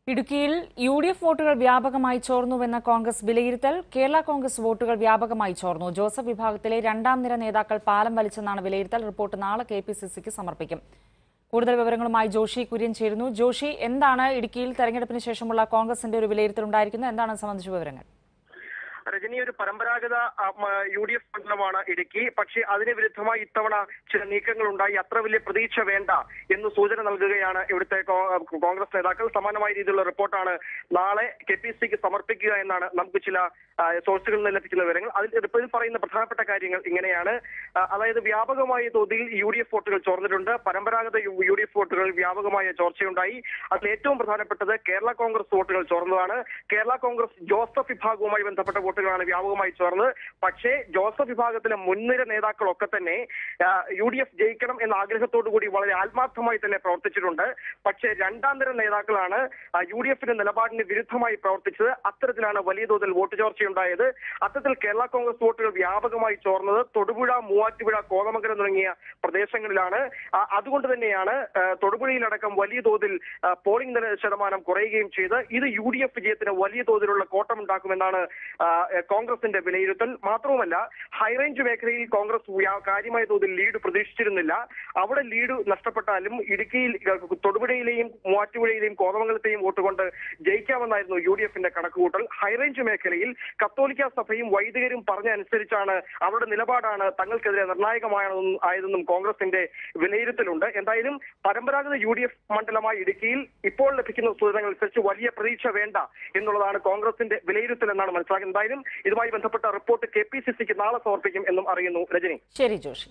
ഇടുക്കിയിൽ U D F വോട്ടുകൾ വ്യാപകമായി ചോർന്നുവെന്ന കോൺഗ്രസ് വിലയിരുത്തൽ കേരള കോൺഗ്രസ് വോട്ടുകൾ വ്യാപകമായി ചോർന്നു ജോസഫ് വിഭാഗത്തിലെ രണ്ടാം നിര നേതാക്കൾ പാലം വലിച്ചെന്നാണ് വിലയിരുത്തൽ റിപ്പോർട്ട് നാളെ കെ പി സി സിക്ക് സമർപ്പിക്കും കൂടുതൽ വിവരങ്ങളുമായി ജോഷി കുര്യൻ ചേരുന്നു ജോഷി എന്താണ് ഇടുക്കിയിൽ തെരഞ്ഞെടുപ്പിന് ശേഷമുള്ള കോൺഗ്രസിന്റെ ഒരു വിലയിരുത്തൽ ഉണ്ടായിരിക്കുന്നത് എന്താണ് ഇത് സംബന്ധിച്ച വിവരങ്ങൾ രജനി ഒരു പരമ്പരാഗത യു ഡി എഫ് മണ്ഡലമാണ് ഇടുക്കി പക്ഷേ അതിന് വിരുദ്ധമായി ഇത്തവണ ചില നീക്കങ്ങൾ ഉണ്ടായി അത്ര വലിയ പ്രതീക്ഷ വേണ്ട എന്ന് സൂചന നൽകുകയാണ് ഇവിടുത്തെ കോ- കോൺഗ്രസ് നേതാക്കൾ സമാനമായ രീതിയിലുള്ള റിപ്പോർട്ടാണ് നാളെ കെ പി സിക്ക് സമർപ്പിക്കുക എന്നാണ് നമുക്ക് ചില ആ, സോഴ്സുകളിൽ നിന്ന് ലഭിക്കുന്ന വിവരങ്ങൾ അതിൽ ഇതിൽ പറയുന്ന പ്രധാനപ്പെട്ട കാര്യങ്ങൾ ഇങ്ങനെയാണ് ആ, അതായത് വ്യാപകമായ തോതിൽ യു ഡി എഫ് വോട്ടുകൾ ചോർന്നിട്ടുണ്ട് പരമ്പരാഗത യു യു ഡി എഫ് വോട്ടുകൾ വ്യാപകമായ ചോർച്ചയുണ്ടായി അതിൽ ഏറ്റവും പ്രധാനപ്പെട്ടത് കേരള കോൺഗ്രസ് വോട്ടുകൾ ചോർന്നതാണ് കേരള കോൺഗ്രസ് ജോസഫ് വിഭാഗവുമായി ബന്ധപ്പെട്ട വോട്ടുകളാണ് വ്യാപകമായി ചോർന്നത് പക്ഷേ ജോസഫ് വിഭാഗത്തിലെ മുൻനിര നേതാക്കളൊക്കെ തന്നെ യു ഡി എഫ് ജയിക്കണം എന്ന ആഗ്രഹത്തോടു കൂടി വളരെ ആത്മാർത്ഥമായി തന്നെ പ്രവർത്തിച്ചിട്ടുണ്ട് പക്ഷേ രണ്ടാം നിര നേതാക്കളാണ് യു ഡി എഫിന്റെ നിലപാടിന് വിരുദ്ധമായി പ്രവർത്തിച്ചത് അത്തരത്തിലാണ് വലിയ തോതിൽ വോട്ട് ചോർച്ചയുണ്ടായത് അത്തരത്തിൽ കേരള കോൺഗ്രസ് വോട്ടുകൾ വ്യാപകമായി ചോർന്നത് തൊടുപുഴ മൂവാറ്റുപുഴ കോതമംഗലം തുടങ്ങിയ പ്രദേശങ്ങളിലാണ് ആ, അതുകൊണ്ട് തന്നെയാണ് ആ, തൊടുപുഴയിലടക്കം വലിയ തോതിൽ ആ, പോളിംഗ് നില ശതമാനം കുറയുകയും ചെയ്ത് ഇത് യു ഡി എഫ് വിജയത്തിന് വലിയ തോതിലുള്ള കോട്ടമുണ്ടാക്കുമെന്നാണ് ആ, കോൺഗ്രസിന്റെ വിലയിരുത്തൽ മാത്രവുമല്ല ഹൈറേഞ്ച് മേഖലയിൽ കോൺഗ്രസ് വ്യാ- കാര്യമായ തോതിൽ ലീഡ് പ്രതീക്ഷിച്ചിരുന്നില്ല അവിടെ ലീഡ് നഷ്ടപ്പെട്ടാലും ഇടുക്കിയിൽ തൊടുപുഴയിലെയും മൂവാറ്റുപുഴയിലെയും കോതമംഗലത്തെയും വോട്ട് കൊണ്ട് ജയിക്കാമെന്നായിരുന്നു യു ഡി എഫിന്റെ കണക്കുകൂട്ടൽ ഹൈറേഞ്ച് മേഖലയിൽ കത്തോലിക്ക സഭയും വൈദികരും പറഞ്ഞ അനുസരിച്ചാണ് അവരുടെ നിലപാടാണ് തങ്ങൾക്കെതിരെ നിർണായകമായതെന്നും ആയതെന്നും കോൺഗ്രസിന്റെ വിലയിരുത്തലുണ്ട് എന്തായാലും പരമ്പരാഗത യു ഡി എഫ് മണ്ഡലമായ ഇടുക്കിയിൽ ഇപ്പോൾ ലഭിക്കുന്ന സൂചനകൾ അനുസരിച്ച് വലിയ പ്രതീക്ഷ വേണ്ട എന്നുള്ളതാണ് കോൺഗ്രസിന്റെ വിലയിരുത്തൽ എന്നാണ് മനസ്സിലാക്കുന്നത് എന്തായാലും ഇതുമായി ബന്ധപ്പെട്ട റിപ്പോർട്ട് കെ പി സി സിക്ക് നാളെ സമർപ്പിക്കും എന്നും അറിയുന്നു രജനി ശരി ജോഷി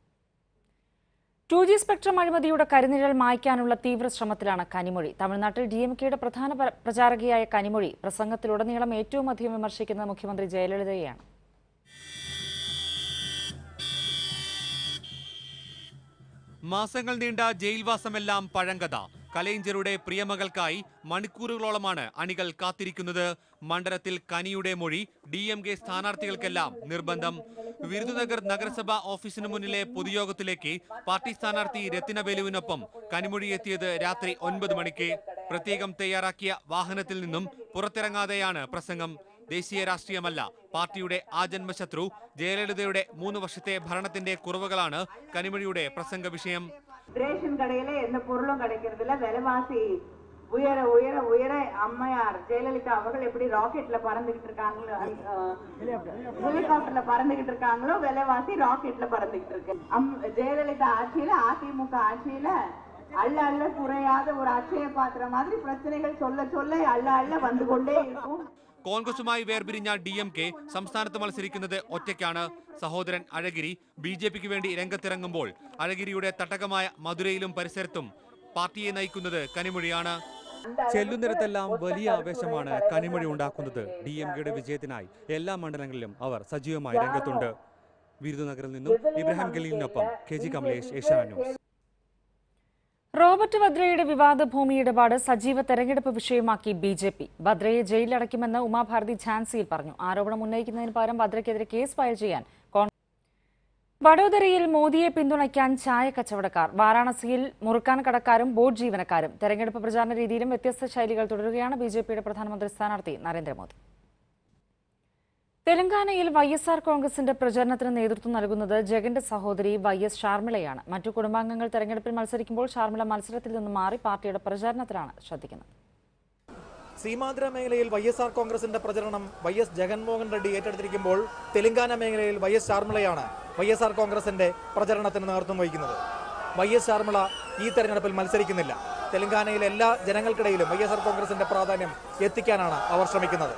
ടു ജി സ്പെക്ട്രം അഴിമതിയുടെ കരിനിഴൽ മായ്ക്കാനുള്ള തീവ്ര ശ്രമത്തിലാണ് കനിമൊഴി തമിഴ്നാട്ടിൽ ഡി എം കെയുടെ പ്രധാന പ്ര- പ്രചാരകയായ കനിമൊഴി പ്രസംഗത്തിലുടനീളം ഏറ്റവും അധികം വിമർശിക്കുന്നത് മുഖ്യമന്ത്രി ജയലളിതയെയാണ് മാസങ്ങൾ നീണ്ട ജയിൽവാസമെല്ലാം പഴങ്കഥ കലൈഞ്ചറുടെ പ്രിയമകൾക്കായി മണിക്കൂറുകളോളമാണ് അണികൾ കാത്തിരിക്കുന്നത് മണ്ഡലത്തിൽ കനിയുടെ മൊഴി ഡി എം കെ സ്ഥാനാർത്ഥികൾക്കെല്ലാം നിർബന്ധം വിരുദുനഗർ നഗരസഭ ഓഫീസിന് മുന്നിലെ പൊതുയോഗത്തിലേക്ക് പാർട്ടി സ്ഥാനാർത്ഥി രത്തിനബേലുവിനൊപ്പം കനിമൊഴി എത്തിയത് രാത്രി ഒൻപത് മണിക്ക് പ്രത്യേകം തയ്യാറാക്കിയ വാഹനത്തിൽ നിന്നും പുറത്തിറങ്ങാതെയാണ് പ്രസംഗം ദേശീയ രാഷ്ട്രീയമല്ല പാർട്ടിയുടെ ആജന്മശത്രു ജയലളിതയുടെ മൂന്ന് വർഷത്തെ ഭരണത്തിന്റെ കുറവുകളാണ് കനിമൊഴിയുടെ പ്രസംഗ വിഷയം ரேஷன் கடையில எந்த பொருளும் கிடைக்கிறது இல்ல விலைவாசி உயர உயர உயர அம்மையார் ஜெயலலிதா அவர்கள் எப்படி ராக்கெட்ல பறந்துகிட்டு இருக்காங்களோ ஹெலிகாப்டர்ல பறந்துகிட்டு இருக்காங்களோ விலைவாசி ராக்கெட்ல பறந்துகிட்டு இருக்கு அம் ஜெயலலிதா ஆட்சியில அதிமுக ஆட்சியில அள்ள அள்ள குறையாத ஒரு அட்சய பாத்திரம் மாதிரி பிரச்சனைகள் சொல்ல சொல்ல அள்ள அள்ள வந்து கொண்டே இருக்கும் കോൺഗ്രസുമായി വേർപിരിഞ്ഞ ഡി എം കെ സംസ്ഥാനത്ത് മത്സരിക്കുന്നത് ഒറ്റയ്ക്കാണ് സഹോദരൻ അഴഗിരി ബി ജെ പിക്ക് വേണ്ടി രംഗത്തിറങ്ങുമ്പോൾ അഴഗിരിയുടെ തട്ടകമായ മധുരയിലും പരിസരത്തും പാർട്ടിയെ നയിക്കുന്നത് കനിമൊഴിയാണ് ചെല്ലുന്നിടത്തെല്ലാം വലിയ ആവേശമാണ് കനിമൊഴി ഉണ്ടാക്കുന്നത് ഡി എം കെയുടെ വിജയത്തിനായി എല്ലാ മണ്ഡലങ്ങളിലും അവർ സജീവമായി രംഗത്തുണ്ട് വിരുദുനഗറിൽ നിന്നും ഇബ്രാഹിം ഖലീലിനൊപ്പം K G Kamalesh Asianet news Robert വദ്രയുടെ വിവാദ ഭൂമി ഇടപാട് സജീവ തെരഞ്ഞെടുപ്പ് വിഷയമാക്കി ബി ജെ പി വദ്രയെ ജയിലിലടയ്ക്കുമെന്ന് ഉമാഭാരതി ഝാൻസിയിൽ പറഞ്ഞു ആരോപണം ഉന്നയിക്കുന്നതിന് പകരം വദ്രയ്ക്കെതിരെ കേസ് ഫയൽ ചെയ്യാൻ കോൺഗ്രസ് വഡോദരയിൽ മോദിയെ പിന്തുണയ്ക്കാൻ ചായ കച്ചവടക്കാർ വാരാണസിയിൽ മുറുക്കാൻ കടക്കാരും ബോട്ട് ജീവനക്കാരും തെരഞ്ഞെടുപ്പ് പ്രചാരണ രീതിയിലും വ്യത്യസ്ത ശൈലികൾ തുടരുകയാണ് ബി ജെ പിയുടെ പ്രധാനമന്ത്രി സ്ഥാനാർത്ഥി നരേന്ദ്രമോദി തെലങ്കാനയിൽ വൈ എസ് ആർ കോൺഗ്രസിന്റെ പ്രചരണത്തിന് നേതൃത്വം നൽകുന്നത് ജഗന്റെ സഹോദരി വൈ എസ് ഷാർമിളയാണ് മറ്റു കുടുംബാംഗങ്ങൾ തെരഞ്ഞെടുപ്പിൽ മത്സരിക്കുമ്പോൾ ഷാർമിള മത്സരത്തിൽ നിന്ന് മാറി പാർട്ടിയുടെ പ്രചാരണത്തിലാണ് ശ്രദ്ധിക്കുന്നത് സീമാന്ധ്ര മേഖലയിൽ വൈ എസ് ആർ കോൺഗ്രസിന്റെ പ്രചരണം വൈ എസ് ജഗൻമോഹൻ റെഡ്ഡി ഏറ്റെടുത്തിരിക്കുമ്പോൾ തെലങ്കാന മേഖലയിൽ വൈ എസ് ശാർമിളയാണ് വൈ എസ് ആർ കോൺഗ്രസിന്റെ പ്രചരണത്തിന് നേതൃത്വം വഹിക്കുന്നത് വൈ എസ് ശാർമിള ഈ തെരഞ്ഞെടുപ്പിൽ മത്സരിക്കുന്നില്ല തെലങ്കാനയിലെ എല്ലാ ജനങ്ങൾക്കിടയിലും വൈ എസ് ആർ കോൺഗ്രസിന്റെ പ്രാധാന്യം എത്തിക്കാനാണ് അവർ ശ്രമിക്കുന്നത്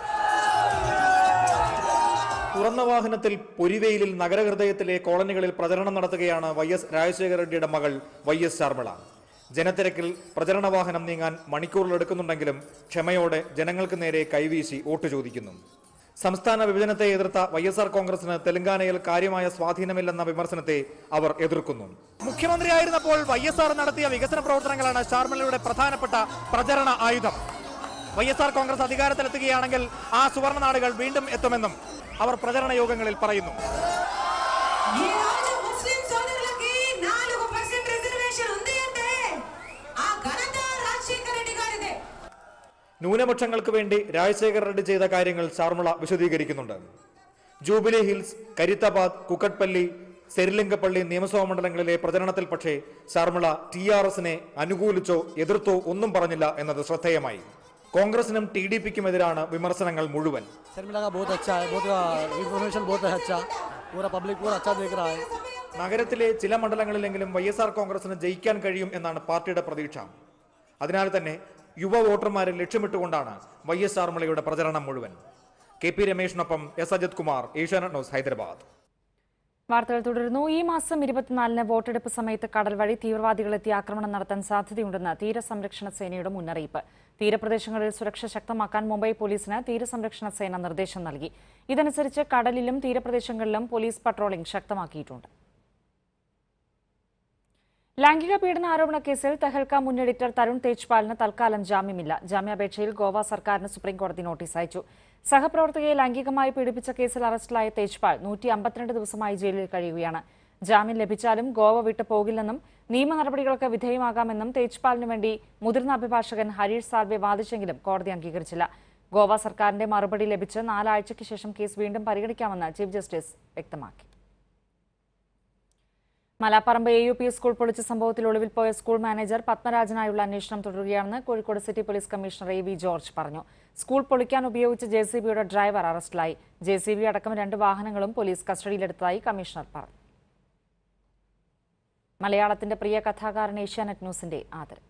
തുറന്ന വാഹനത്തിൽ പൊരിവെയിലിൽ നഗരഹൃദയത്തിലെ കോളനികളിൽ പ്രചരണം നടത്തുകയാണ് വൈ എസ് രാജശേഖര റെഡ്ഡിയുടെ മകൾ വൈ എസ് ശാർമിള ജനത്തിരക്കിൽ പ്രചരണ വാഹനം നീങ്ങാൻ മണിക്കൂറിലെടുക്കുന്നുണ്ടെങ്കിലും ക്ഷമയോടെ ജനങ്ങൾക്ക് നേരെ കൈവീശി വോട്ട് ചോദിക്കുന്നു സംസ്ഥാന വിഭജനത്തെ എതിർത്ത വൈ എസ് ആർ കോൺഗ്രസിന് തെലങ്കാനയിൽ കാര്യമായ സ്വാധീനമില്ലെന്ന വിമർശനത്തെ അവർ എതിർക്കുന്നു മുഖ്യമന്ത്രിയായിരുന്നപ്പോൾ വൈ എസ് ആർ നടത്തിയ വികസന പ്രവർത്തനങ്ങളാണ് ഷാർമിളയുടെ പ്രധാനപ്പെട്ട പ്രചരണ ആയുധം വൈ എസ് ആർ കോൺഗ്രസ് അധികാരത്തിലെത്തുകയാണെങ്കിൽ ആ സുവർണ നാടുകൾ വീണ്ടും എത്തുമെന്നും അവർ പ്രചരണ യോഗങ്ങളിൽ പറയുന്നു ఈ రోజు ముస్లిం సోదరులకి నాలుగు పర్సెంట్ రిజర్వేషన్ ఉంది అంటే ఆ ఘనత రాజశేఖర రెడ్డి గారిదే ന്യൂനപക്ഷങ്ങൾക്ക് വേണ്ടി രാജശേഖർ റെഡ്ഡി ചെയ്ത കാര്യങ്ങൾ ശാർമിള വിശദീകരിക്കുന്നുണ്ട് ജൂബിലി ഹിൽസ് കരിത്താബാദ് കുക്കട്പള്ളി സെരിലിംഗപ്പള്ളി നിയമസഭാ മണ്ഡലങ്ങളിലെ പ്രചരണത്തിൽ പക്ഷേ ശർമിള ടി ആർ എസിനെ അനുകൂലിച്ചോ എതിർത്തോ ഒന്നും പറഞ്ഞില്ല എന്നത് ശ്രദ്ധേയമായി കോൺഗ്രസിനും ടി ഡി പിക്കുമെതിരാണ് വിമർശനങ്ങൾ മുഴുവൻ शर्मिला का बहुत अच्छा है बहुत इन्फॉर्मेशन बहुत है अच्छा पूरा पब्लिक पूरा अच्छा देख रहा है നഗരത്തിലെ ചില മണ്ഡലങ്ങളിലെങ്കിലും വൈ എസ് ആർ കോൺഗ്രസിന് ജയിക്കാൻ കഴിയും എന്നാണ് പാർട്ടിയുടെ പ്രതീക്ഷ അതിനാൽ തന്നെ യുവ വോട്ടർമാരെ ലക്ഷ്യമിട്ടുകൊണ്ടാണ് വൈ എസ് ആർമിളയുടെ പ്രചരണം മുഴുവൻ കെ പി രമേഷിനൊപ്പം എസ് അജിത് കുമാർ ഏഷ്യാനെറ്റ് ന്യൂസ് ഹൈദരാബാദ് വാർത്തകൾ തുടരുന്നു ഈ മാസം ഇരുപത്തിനാലിന് വോട്ടെടുപ്പ് സമയത്ത് കടൽ വഴി തീവ്രവാദികളെത്തി ആക്രമണം നടത്താൻ സാധ്യതയുണ്ടെന്ന് തീരസംരക്ഷണ സേനയുടെ മുന്നറിയിപ്പ് തീരപ്രദേശങ്ങളിൽ സുരക്ഷ ശക്തമാക്കാൻ മുംബൈ പോലീസിന് തീരസംരക്ഷണ സേന നിർദ്ദേശം നൽകി ഇതനുസരിച്ച് കടലിലും തീരപ്രദേശങ്ങളിലും പോലീസ് പട്രോളിംഗ് ശക്തമാക്കിയിട്ടുണ്ട് ലൈംഗിക പീഡന ആരോപണ കേസിൽ തെഹൽക്ക മുൻ എഡിറ്റർ തരുൺ തേജ്പാലിന് തൽക്കാലം ജാമ്യമില്ല ജാമ്യാപേക്ഷയിൽ ഗോവ സർക്കാരിന് സുപ്രീംകോടതി നോട്ടീസ് അയച്ചു സഹപ്രവർത്തകയെ ലൈംഗികമായി പീഡിപ്പിച്ച കേസിൽ അറസ്റ്റിലായ തേജ്പാൽ നൂറ്റി അമ്പത്തിരണ്ട് ദിവസമായി ജയിലിൽ കഴിയുകയാണ് ജാമ്യം ലഭിച്ചാലും ഗോവ വിട്ടു പോകില്ലെന്നും നിയമ നടപടികൾക്ക് വിധേയമാകാമെന്നും തേജ്പാലിനു വേണ്ടി മുതിർന്ന അഭിഭാഷകൻ ഹരീഷ് സാൽവെ വാദിച്ചെങ്കിലും കോടതി അംഗീകരിച്ചില്ല ഗോവ സർക്കാരിന്റെ മറുപടി ലഭിച്ച് നാലാഴ്ചയ്ക്ക് ശേഷം കേസ് വീണ്ടും പരിഗണിക്കാമെന്ന് ചീഫ് ജസ്റ്റിസ് വ്യക്തമാക്കി Malaparamba A U P school പൊളിച്ച സംഭവത്തിൽ ഒളിവിൽ പോയ സ്കൂൾ മാനേജർ പത്മരാജനായുള്ള അന്വേഷണം തുടരുകയാണെന്ന് Kozhikode city police commissioner A V George പറഞ്ഞു സ്കൂൾ പൊളിക്കാൻ ഉപയോഗിച്ച ജെ സി ബിയുടെ ഡ്രൈവർ അറസ്റ്റിലായി ജെ സി ബി അടക്കം രണ്ട് വാഹനങ്ങളും പോലീസ് കസ്റ്റഡിയിലെടുത്തതായി കമ്മീഷണർ പറഞ്ഞു മലയാളത്തിന്റെ പ്രിയ കഥാകാരൻ ഏഷ്യാനെറ്റ് ന്യൂസിന്റെ ആദരം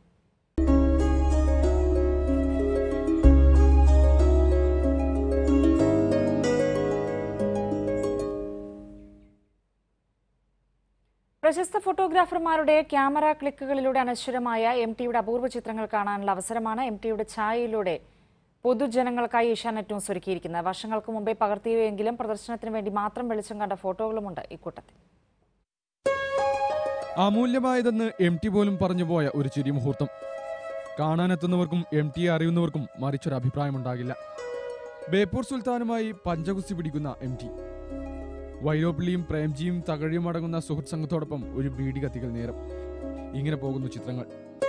പ്രശസ്ത ഫോട്ടോഗ്രാഫർമാരുടെ ക്യാമറ ക്ലിക്കുകളിലൂടെ അനശ്വരമായ എം ടിയുടെ അപൂർവ ചിത്രങ്ങൾ കാണാനുള്ള അവസരമാണ് എം ടിയുടെ ഛായയിലൂടെ പൊതുജനങ്ങൾക്കായി ഏഷ്യാനെറ്റ് ന്യൂസ് ഒരുക്കിയിരിക്കുന്നത് വർഷങ്ങൾക്ക് മുമ്പേ പകർത്തിയവയെങ്കിലും പ്രദർശനത്തിന് വേണ്ടി മാത്രം വെളിച്ചം കണ്ട ഫോട്ടോകളുമുണ്ട് ഇക്കൂട്ടത്തിൽ അമൂല്യമായതെന്ന് എം ടി പോലും പറഞ്ഞുപോയ ഒരു ചിരി മുഹൂർത്തം കാണാനെത്തുന്നവർക്കും എം ടിയെ അറിയുന്നവർക്കും മറിച്ചൊരു അഭിപ്രായമുണ്ടാകില്ല ബേപ്പൂർ സുൽത്താനുമായി പഞ്ചകുസ്തി പിടിക്കുന്ന എം ടി വൈരോപ്പിള്ളിയും പ്രേംജിയും തകഴിയും അടങ്ങുന്ന സുഹൃത്ത് സംഘത്തോടൊപ്പം ഒരു ബീഡി കത്തിക്കൽ നേരം ഇങ്ങനെ പോകുന്നു ചിത്രങ്ങൾ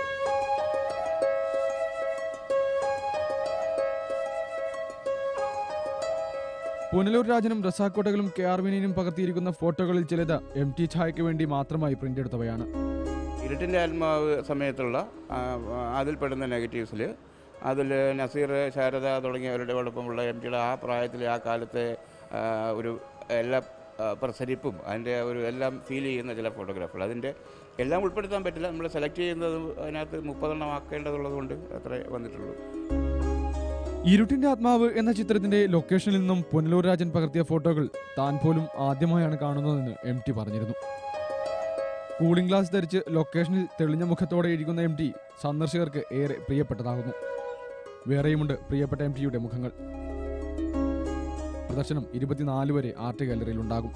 പുനലൂർ രാജനും റസാക്കോട്ടകളും കെ ആർ വിനീനും പകർത്തിയിരിക്കുന്ന ഫോട്ടോകളിൽ ചിലത് എം ടി ഛായയ്ക്ക് വേണ്ടി മാത്രമായി പ്രിന്റ് എടുത്തവയാണ് ഇരുട്ടിൻ്റെ ആത്മാവ് സമയത്തുള്ള ആ, അതിൽപ്പെടുന്ന നെഗറ്റീവ്സിൽ അതിൽ നസീർ ശാരദ തുടങ്ങിയവരോടൊപ്പമുള്ള എം ടിയുടെ ആ പ്രായത്തിലെ ആ കാലത്തെ ആ, ഒരു എല്ലാ ആ, പ്രസരിപ്പും അതിൻ്റെ ഒരു എല്ലാം ഫീൽ ചെയ്യുന്ന ചില ഫോട്ടോഗ്രാഫുകൾ അതിൻ്റെ എല്ലാം ഉൾപ്പെടുത്താൻ പറ്റില്ല നമ്മൾ സെലക്ട് ചെയ്യുന്നത് അതിനകത്ത് മുപ്പതെണ്ണം ആക്കേണ്ടതുള്ളത് കൊണ്ട് അത്രേ വന്നിട്ടുള്ളൂ ഇരുട്ടിന്റെ ആത്മാവ് എന്ന ചിത്രത്തിന്റെ ലൊക്കേഷനിൽ നിന്നും പുനലൂർ രാജൻ പകർത്തിയ ഫോട്ടോകൾ താൻ പോലും ആദ്യമായാണ് കാണുന്നതെന്ന് എം ടി പറഞ്ഞിരുന്നു കൂളിംഗ് ഗ്ലാസ് ധരിച്ച് ലൊക്കേഷനിൽ തെളിഞ്ഞ മുഖത്തോടെ ഇരിക്കുന്ന എം ടി സന്ദർശകർക്ക് ഏറെ പ്രിയപ്പെട്ടതാകുന്നു വേറെയുമുണ്ട് പ്രിയപ്പെട്ട എം ടിയുടെ മുഖങ്ങൾ പ്രദർശനം ഇരുപത്തിനാല് വരെ ആർട്ട് ഗാലറിയിൽ ഉണ്ടാകും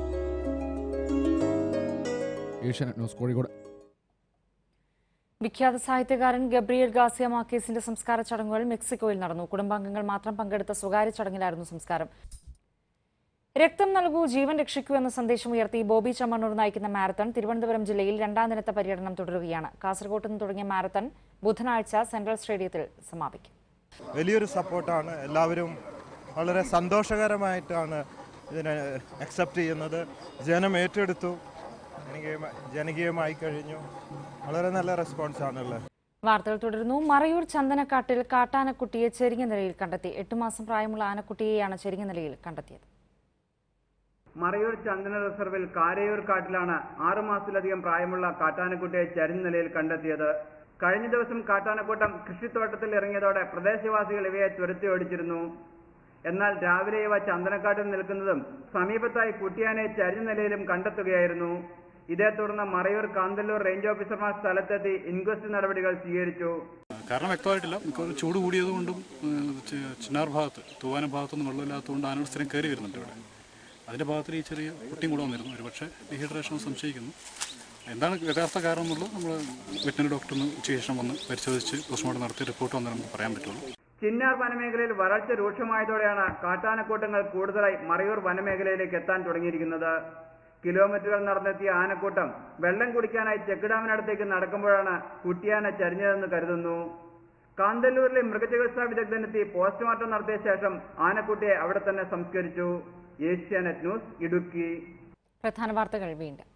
ഏഷ്യാനെറ്റ് ന്യൂസ് കോഴിക്കോട് വിഖ്യാത സാഹിത്യകാരൻ ഗബ്രിയേൽ ഗാസിയ മാക്കേസിന്റെ സംസ്കാര ചടങ്ങുകൾ മെക്സിക്കോയിൽ നടന്നു കുടുംബാംഗങ്ങൾ മാത്രം പങ്കെടുത്ത സ്വകാര്യ ചടങ്ങിലായിരുന്നു സംസ്കാരം രക്തം നൽകൂ ജീവൻ രക്ഷിക്കൂ എന്ന സന്ദേശം ഉയർത്തി ബോബി ചമ്മണ്ണൂർ നയിക്കുന്ന മാരത്തൺ തിരുവനന്തപുരം ജില്ലയിൽ രണ്ടാം ദിനത്തെ പര്യടനം തുടരുകയാണ് കാസർഗോട്ട് നിന്ന് തുടങ്ങിയ മാരത്തൺ ബുധനാഴ്ച സെൻട്രൽ സ്റ്റേഡിയത്തിൽ സമാപിക്കും വലിയൊരു സപ്പോർട്ടാണ് എല്ലാവരും വളരെ സന്തോഷകരമായിട്ടാണ് ഇതിനെ അക്സെപ്റ്റ് ചെയ്യുന്നത് ജനം ഏറ്റെടുത്തു ജനകീയമായി ജനകീയമായി കഴിഞ്ഞു വളരെ നല്ല റെസ്പോൺസാണുള്ളത് വാർത്തകൾ തുടരുന്നു മറയൂർ ചന്ദനക്കാട്ടിൽ കാട്ടാനക്കുട്ടിയെ ചെരിഞ്ഞ നിലയിൽ കണ്ടെത്തി എട്ട് മാസം പ്രായമുള്ള ആനക്കുട്ടിയെയാണ് ചെരിഞ്ഞ നിലയിൽ കണ്ടെത്തിയത് മറയൂർ ചന്ദന റിസർവിൽ കാരയൂർ കാട്ടിലാണ് ആറുമാസത്തിലധികം പ്രായമുള്ള കാട്ടാനക്കുട്ടിയെ ചരിഞ്ഞ നിലയിൽ കണ്ടെത്തിയത് കഴിഞ്ഞ ദിവസം കാട്ടാനക്കൂട്ടം കൃഷിത്തോട്ടത്തിൽ ഇറങ്ങിയതോടെ പ്രദേശവാസികൾ ഇവയെ തുരത്തി ഓടിച്ചിരുന്നു എന്നാൽ രാവിലെ ഇവ ചന്ദനക്കാട്ടിൽ നിൽക്കുന്നതും സമീപത്തായി കുട്ടിയാനെ ചരിഞ്ഞ നിലയിലും കണ്ടെത്തുകയായിരുന്നു ഇതേ തുടർന്ന് മറയൂർ കാന്തല്ലൂർ റേഞ്ച് ഓഫീസർമാർ സ്ഥലത്തെത്തി ഇൻക്വസ്റ്റ് നടപടികൾ സ്വീകരിച്ചു കാരണം വ്യക്തമായിട്ടില്ല മിക്കവാറും ചൂട് കൂടിയതുകൊണ്ടും ഏഹ്, ചി- ചിന്നാർ ഭാഗത്ത് തൂവാനം ഭാഗത്തൊന്നും വെള്ളമില്ലാത്തതുകൊണ്ട് ആനകൾ സ്ഥിരം കയറി വരുന്നുണ്ട് ഇവിടെ അതിൻ്റെ ഭാഗത്തിൽ ഈ ചെറിയ കുട്ടിയും കൂടെ വന്നിരുന്നു ഒരുപക്ഷെ ഡീഹൈഡ്രേഷൻ സംശയിക്കുന്നു എന്താണ് യഥാർത്ഥ കാരണം എന്നുള്ളത് നമ്മൾ വെറ്റിനറി ഡോക്ടറിന് ഉച്ചശേഷം വന്ന് പരിശോധിച്ച് പോസ്റ്റ്മോർട്ടം നടത്തി റിപ്പോർട്ട് വന്നാൽ നമുക്ക് പറയാൻ പറ്റുള്ളൂ ചിന്നാർ വനമേഖലയിൽ വരൾച്ച രൂക്ഷമായതോടെയാണ് കാട്ടാനക്കൂട്ടങ്ങൾ കൂടുതലായി മറയൂർ വനമേഖലയിലേക്ക് എത്താൻ തുടങ്ങിയിരിക്കുന്നത് കിലോമീറ്ററുകൾ നടന്നെത്തിയ ആനക്കൂട്ടം വെള്ളം കുടിക്കാനായി ചെക്ക് ഡാമിനടുത്തേക്ക് നടക്കുമ്പോഴാണ് കുട്ടിയാന ചരിഞ്ഞതെന്ന് കരുതുന്നു കാന്തല്ലൂരിലെ മൃഗചികിത്സാ വിദഗ്ധനെത്തി പോസ്റ്റ്മോർട്ടം നടത്തിയ ശേഷം ആനക്കുട്ടിയെ അവിടെ തന്നെ സംസ്കരിച്ചു ഏഷ്യാനെറ്റ് ന്യൂസ് ഇടുക്കി പ്രധാന വാർത്തകൾ വീണ്ടും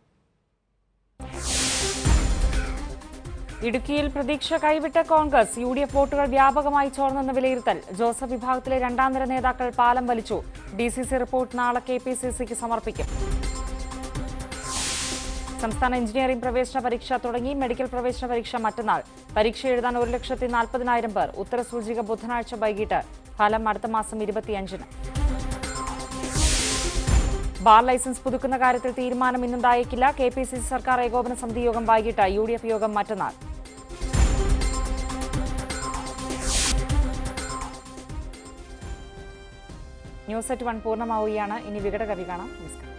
ഇടുക്കിയിൽ പ്രതീക്ഷ കൈവിട്ട കോൺഗ്രസ് യു ഡി എഫ് വോട്ടുകൾ വ്യാപകമായി ചോർന്നെന്ന വിലയിരുത്തൽ ജോസഫ് വിഭാഗത്തിലെ രണ്ടാം നിര നേതാക്കൾ പാലം വലിച്ചു ഡി സി സി റിപ്പോർട്ട് നാളെ കെ പി സി സിക്ക് സമർപ്പിക്കും സംസ്ഥാന എഞ്ചിനീയറിംഗ് പ്രവേശന പരീക്ഷ തുടങ്ങി മെഡിക്കൽ പ്രവേശന പരീക്ഷ മറ്റന്നാൾ പരീക്ഷ എഴുതാൻ ഒരു ലക്ഷത്തി നാൽപ്പതിനായിരം പേർ ഉത്തരസൂചിക ബുധനാഴ്ച വൈകിട്ട് ഫലം അടുത്ത മാസം ഇരുപത്തിയഞ്ചിന് ബാർ ലൈസൻസ് പുതുക്കുന്ന കാര്യത്തിൽ തീരുമാനം ഇന്നുണ്ടായേക്കില്ല കെ പി സി സി സർക്കാർ ഏകോപന സമിതി യോഗം വൈകിട്ട് യു ഡി എഫ് യോഗം മറ്റന്നാൾ ന്യൂസ് അറ്റ് വൺ പൂർണ്ണമാവുകയാണ് ഇനി വികട കവി കാണാം നമസ്കാരം